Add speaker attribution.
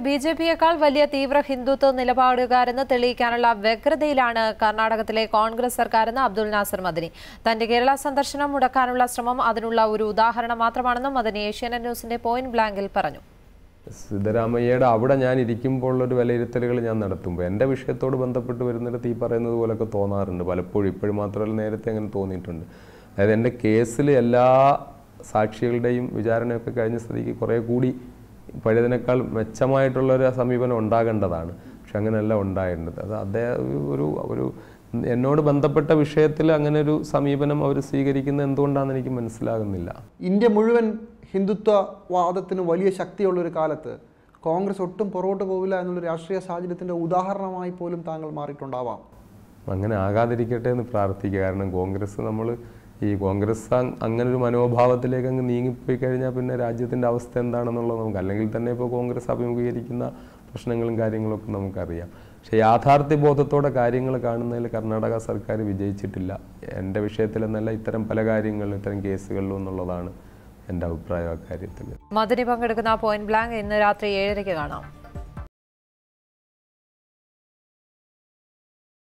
Speaker 1: B J പിയേക്കാൾ വലിയ തീവ്ര ഹിന്ദുത്വ നിലപാടുകാരെന്ന് തെളിയിക്കാനുള്ള വ്യഗ്രതയിലാണ് കർണാടകത്തിലെ കോൺഗ്രസ് സർക്കാരെന്ന് അബ്ദുൽ നാസർ മദനി തന്റെ കേരള സന്ദർശനം മുടക്കാനുള്ള ശ്രമം അതിനുള്ള ഒരു ഉദാഹരണം മാത്രമാണെന്നും മദനി ഏഷ്യാനെറ്റ് ന്യൂസിന്റെ പോയിന്റ് ബ്ലാങ്കിൽ പറഞ്ഞു
Speaker 2: സിദ്ധരാമയ്യയുടെ അവിടെ ഞാൻ ഇരിക്കുമ്പോൾ ഒരു വിലയിരുത്തലുകൾ ഞാൻ നടത്തുമ്പോൾ എൻ്റെ വിഷയത്തോട് ബന്ധപ്പെട്ട് വരുന്നിടത്ത് ഈ പറയുന്നത് പോലൊക്കെ തോന്നാറുണ്ട് പലപ്പോഴും ഇപ്പോഴും മാത്രമല്ല നേരത്തെ അങ്ങനെ തോന്നിയിട്ടുണ്ട് അതായത് എൻ്റെ കേസിൽ എല്ലാ സാക്ഷികളുടെയും വിചാരണയൊക്കെ കഴിഞ്ഞ സ്ഥിതിക്ക് കുറേ കൂടി പഴയതിനേക്കാൾ മെച്ചമായിട്ടുള്ളൊരു സമീപനം ഉണ്ടാകേണ്ടതാണ് പക്ഷെ അങ്ങനെയല്ല ഉണ്ടായിട്ടുണ്ട് അത് അദ്ദേഹം ഒരു ഒരു എന്നോട് ബന്ധപ്പെട്ട വിഷയത്തിൽ അങ്ങനെ ഒരു സമീപനം അവർ സ്വീകരിക്കുന്നത് എന്തുകൊണ്ടാണെന്ന് എനിക്ക് മനസ്സിലാകുന്നില്ല
Speaker 3: ഇന്ത്യ മുഴുവൻ ഹിന്ദുത്വ വാദത്തിന് വലിയ ശക്തിയുള്ള ഒരു കാലത്ത് കോൺഗ്രസ് ഒട്ടും പുറകോട്ട് പോവില്ല എന്നുള്ള രാഷ്ട്രീയ സാഹചര്യത്തിൻ്റെ ഉദാഹരണമായി പോലും താങ്കൾ മാറിയിട്ടുണ്ടാവാം
Speaker 2: അങ്ങനെ ആകാതിരിക്കട്ടെ എന്ന് പ്രാർത്ഥിക്കുക കാരണം കോൺഗ്രസ് നമ്മൾ ഈ കോൺഗ്രസ് അങ് അങ്ങനെ ഒരു മനോഭാവത്തിലേക്ക് അങ്ങ് നീങ്ങിപ്പോയി കഴിഞ്ഞാൽ പിന്നെ രാജ്യത്തിൻ്റെ അവസ്ഥ എന്താണെന്നുള്ളത് നമുക്ക് അല്ലെങ്കിൽ തന്നെ ഇപ്പോൾ കോൺഗ്രസ് അഭിമുഖീകരിക്കുന്ന പ്രശ്നങ്ങളും കാര്യങ്ങളൊക്കെ നമുക്കറിയാം പക്ഷേ യാഥാർത്ഥ്യ ബോധത്തോടെ കാര്യങ്ങൾ കാണുന്നതിൽ കർണാടക സർക്കാർ വിജയിച്ചിട്ടില്ല എൻ്റെ വിഷയത്തിലെന്നല്ല ഇത്തരം പല കാര്യങ്ങളിലും ഇത്തരം കേസുകളിലും എന്നുള്ളതാണ് എൻ്റെ അഭിപ്രായം അക്കാര്യത്തിൽ
Speaker 1: മദനി പങ്കെടുക്കുന്ന പോയിന്റ് ബ്ലാങ്ക് ഇന്ന് രാത്രി ഏഴരയ്ക്ക് കാണാം